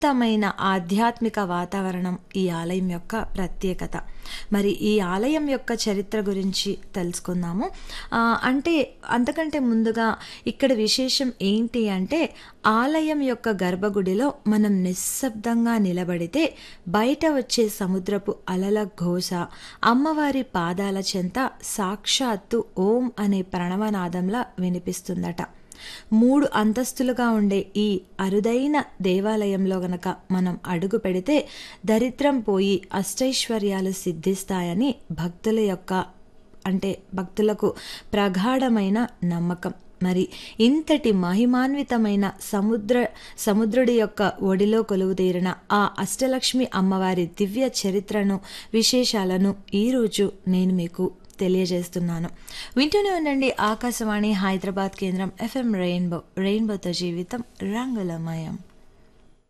ఉన్నతమైన ఆధ్యాత్మిక వాతావరణం ఈ ఆలయం యొక్క ప్రత్యేకత మరి ఈ ఆలయం యొక్క చరిత్ర గురించి తెలుసుకుందాము ఆ, అంటే అంతకంటే ముందుగా ఇక్కడ విశేషం ఏంటి అంటే ఆలయం యొక్క గర్భగుడిలో మనం నిశ్శబ్దంగా నిలబడితే బయట వచ్చే సముద్రపు అలల ఘోష అమ్మవారి పాదాల చెంత సాక్షాత్తు ఓం అనే ప్రణవనాదంలా వినిపిస్తుందట మూడు అంతస్తులుగా ఉండే ఈ అరుదైన దేవాలయంలో గనక మనం అడుగు పెడితే దరిద్రం పోయి అష్టైశ్వర్యాలు సిద్ధిస్తాయని భక్తుల యొక్క అంటే భక్తులకు ప్రగాఢమైన నమ్మకం మరి ఇంతటి మహిమాన్వితమైన సముద్ర సముద్రుడి యొక్క ఒడిలో కొలువుతీరిన ఆ అష్టలక్ష్మి అమ్మవారి దివ్య చరిత్రను విశేషాలను ఈరోజు నేను మీకు తెలియజేస్తున్నాను వింటూనే ఉండండి ఆకాశవాణి హైదరాబాద్ కేంద్రం ఎఫ్ఎం రెయిన్బో రెయిన్బోతో జీవితం రంగులమయం